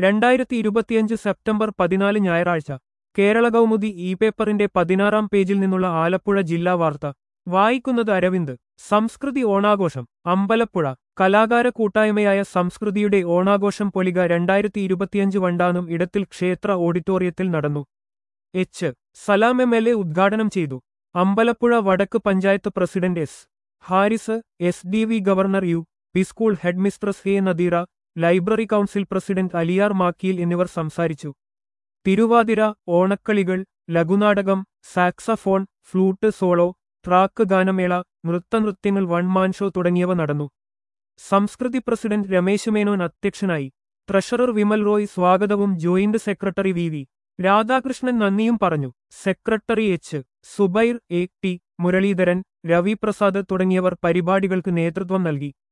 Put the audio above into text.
രണ്ടായിരത്തി ഇരുപത്തിയഞ്ച് സെപ്റ്റംബർ പതിനാല് ഞായറാഴ്ച കേരള കൗമുദി ഇ പേപ്പറിന്റെ പതിനാറാം പേജിൽ നിന്നുള്ള ആലപ്പുഴ ജില്ലാ വാർത്ത വായിക്കുന്നത് അരവിന്ദ് സംസ്കൃതി ഓണാഘോഷം അമ്പലപ്പുഴ കലാകാര കൂട്ടായ്മയായ സംസ്കൃതിയുടെ ഓണാഘോഷം പൊലിക രണ്ടായിരത്തി ഇരുപത്തിയഞ്ച് വണ്ടാനം ഇടത്തിൽ ക്ഷേത്ര ഓഡിറ്റോറിയത്തിൽ നടന്നു H Salam M L A ഉദ്ഘാടനം ചെയ്തു അമ്പലപ്പുഴ വടക്ക് panchayat president S Haris S D V governor U P school headmistress A Nadeera library council president Aliyar Makkiyil എന്നിവർ സംസാരിച്ചു തിരുവാതിര ഓണക്കളികൾ ലഘുനാടകം സാക്സഫോൺ ഫ്ലൂട്ട് സോളോ ട്രാക്ക് ഗാനമേള നൃത്തനൃത്യങ്ങൾ വൺമാൻ ഷോ തുടങ്ങിയവ നടന്നു സംസ്കൃതി പ്രസിഡന്റ് രമേശ് മേനോൻ അധ്യക്ഷനായി ട്രഷറർ വിമൽ റോയ് സ്വാഗതവും joint secretary V V Radhakrishnan നന്ദിയും പറഞ്ഞു secretary H Subair A T Muraleedharan Ravi Prasad തുടങ്ങിയവർ പരിപാടികൾക്ക് നേതൃത്വം നൽകി